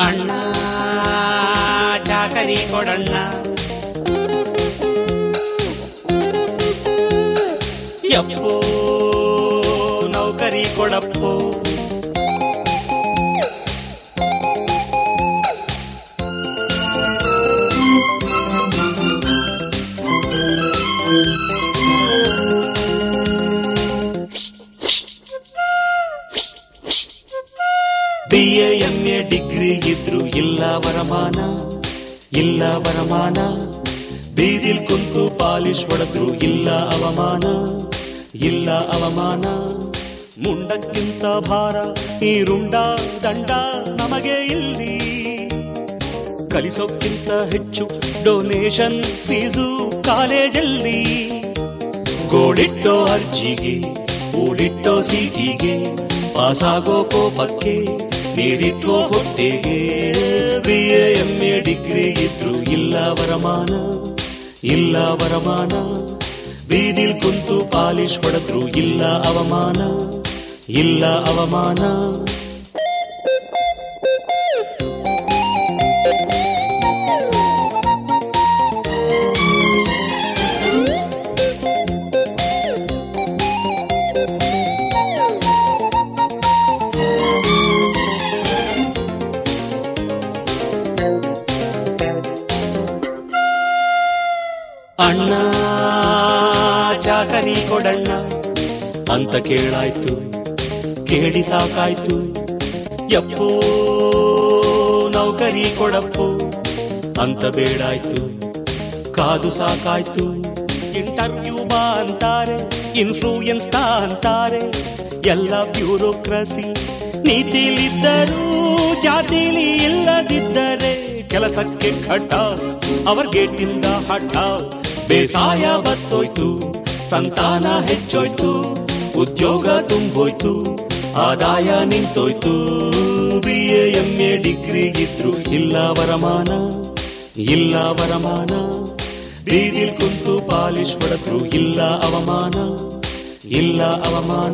ಅಣ್ಣ ಚಾಕರಿ ಕೊಡಣ್ಣ ಯಪ್ಪೋ ನೌಕರಿ ಕೊಡಪ್ಪೋ ಬಿ ಎಂ ಎ ಡಿಗ್ರಿ ಇದ್ರು ಇಲ್ಲ ವರಮಾನ ಇಲ್ಲ ವರಮಾನ ಬೀದಿಲ್ ಕುಂತು ಪಾಲಿಶ್ ಹೊಡೆದ್ರು ಇಲ್ಲ ಅವಮಾನ ಇಲ್ಲ ಅವಮಾನ ಮುಂಡಕ್ಕಿಂತ ಭಾರ ಈ ರುಂಡ ದಂಡ ನಮಗೆ ಇಲ್ಲಿ ಕಲಿಸೋಕ್ಕಿಂತ ಹೆಚ್ಚು ಡೊನೇಷನ್ ಫೀಸು ಕಾಲೇಜಲ್ಲಿ ಗೋಳಿಟ್ಟೋ ಅರ್ಜಿಗೆ ಊಡಿಟ್ಟೋ ಸೀಟಿಗೆ ಪಾಸಾಗೋ ಕೋಪಕ್ಕೆ ನೀರಿಟ್ಟೋ ಹೊಟ್ಟೆಗೆ ಬಿ ಎಂ ಎ ಡಿಗ್ರಿ ಇದ್ರು ಇಲ್ಲ ವರಮಾನ ಇಲ್ಲ ವರಮಾನ ಬೀದಿಲ್ ಕುಂತು ಪಾಲಿಶ್ ಹೊಡೆದ್ರು ಇಲ್ಲ ಅವಮಾನ ಇಲ್ಲ ಅವಮಾನ ಅಣ್ಣ ಚಾಕರಿ ಕೊಡಣ್ಣ ಅಂತ ಕೇಳಾಯ್ತು ಕೇಳಿ ಸಾಕಾಯ್ತು ಯಪ್ಪೋ ನೌಕರಿ ಕೊಡಪ್ಪೋ ಅಂತ ಬೇಡಾಯ್ತು ಕಾದು ಸಾಕಾಯ್ತು ಇಂಟರ್ವ್ಯೂ ಬಾ ಅಂತಾರೆ ಇನ್ಫ್ಲೂಯೆನ್ಸ್ ತಾ ಅಂತಾರೆ ಎಲ್ಲ ಬ್ಯೂರೋಕ್ರಸಿ ನೀತಿಲಿದ್ದರೂ ಜಾತಿಲಿ ಇಲ್ಲದಿದ್ದರೆ ಕೆಲಸಕ್ಕೆ ಖಟ ಅವರ್ ಗೇಟಿಂದ ಹಠ ಬೇಸಾಯ ಬತ್ತೋಯ್ತು ಸಂತಾನ ಹೆಚ್ಚೋಯ್ತು ಉದ್ಯೋಗ ತುಂಬೋಯ್ತು ಆದಾಯ ನಿಂತೋಯ್ತು ಬಿ ಎಂ ಎ ಡಿಗ್ರಿ ಇದ್ರು ಇಲ್ಲ ವರಮಾನ ಇಲ್ಲ ವರಮಾನ ಬೀದಿಲ್ ಕುಂತು ಪಾಲಿಶ್ ಹೊಡೆದ್ರು ಇಲ್ಲ ಅವಮಾನ ಇಲ್ಲ ಅವಮಾನ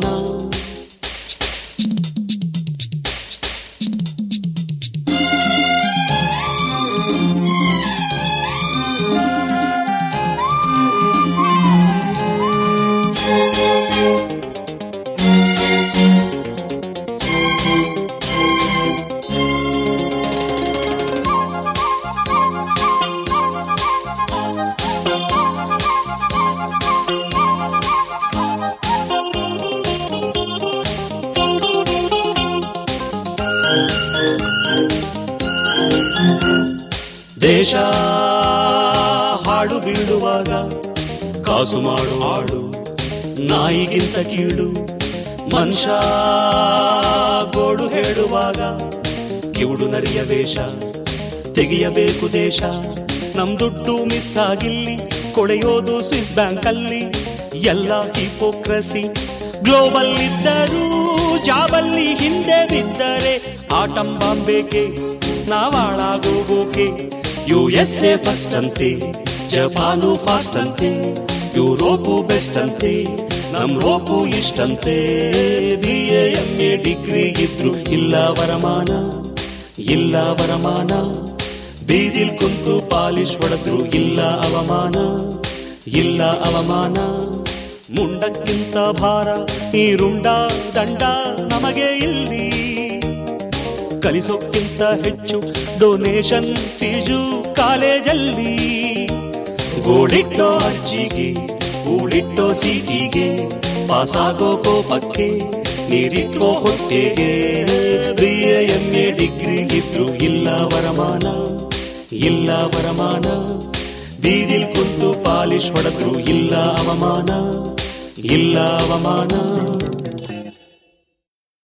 ದೇಶ ಹಾಡು ಬೀಳುವಾಗ ಕಾಸು ಮಾಡು ಹಾಡು ನಾಯಿಗಿಂತ ಕೀಳು ಮನುಷ್ಯ ಗೋಡು ಹೇಳುವಾಗ ಕಿವುಡು ನರಿಯ ವೇಷ ತೆಗೆಯಬೇಕು ದೇಶ ನಮ್ ದುಡ್ಡು ಮಿಸ್ ಆಗಿಲ್ಲಿ ಕೊಳೆಯೋದು ಸ್ವಿಸ್ ಬ್ಯಾಂಕ್ ಅಲ್ಲಿ ಎಲ್ಲ ಹಿಪೋಕ್ರಸಿ ಗ್ಲೋಬಲ್ ಇದ್ದರೂ ಜಾಬಲ್ಲಿ ಹಿಂದೆ ಬಿದ್ದರೆ ಆಟಂ ಬಾಂಬೇಕೆ ನಾವಾಳಾಗೋಗೋಕೆ ಯು ಎಸ್ ಎ ಫಸ್ಟ್ ಅಂತೆ ಜಪಾನು ಫಾಸ್ಟ್ ಅಂತೆ ಯುರೋಪು ಬೆಸ್ಟ್ ಅಂತೆ ನಮ್ ರೋಪು ಇಷ್ಟಂತೆ ಬಿ ಎಂ ಎ ಡಿಗ್ರಿ ಇದ್ರು ಇಲ್ಲ ವರಮಾನ ಇಲ್ಲ ವರಮಾನ ಬೀದಿಲ್ ಕುಂತು ಪಾಲಿಶ್ ಹೊಡೆದ್ರು ಇಲ್ಲ ಅವಮಾನ ಇಲ್ಲ ಅವಮಾನ ಮುಂಡಕ್ಕಿಂತ ಭಾರ ಈ ರುಂಡ ದಂಡ ನಮಗೆ ಇಲ್ಲಿ ಕಲಿಸೋಕ್ಕಿಂತ ಹೆಚ್ಚು ಡೊನೇಷನ್ ಫೀಸು ಕಾಲೇಜಲ್ಲಿ ಗೋಳಿಟ್ಟೋ ಅರ್ಜಿಗೆ ಊಳಿಟ್ಟೋ ಸೀಟಿಗೆ ಪಾಸಾಗೋ ಕೋಪಕ್ಕೆ ನೀರಿಟ್ಟೋ ಹೊಟ್ಟೆಗೆ ಬಿ ಎಂ ಎ ಡಿಗ್ರಿ ಇದ್ರು ಇಲ್ಲ ವರಮಾನ ಇಲ್ಲ ವರಮಾನ ಬೀದಿಲ್ ಕುಂತು ಪಾಲಿಶ್ ಹೊಡೆದ್ರು ಇಲ್ಲ ಅವಮಾನ ಇಲ್ಲ ಅವಮಾನ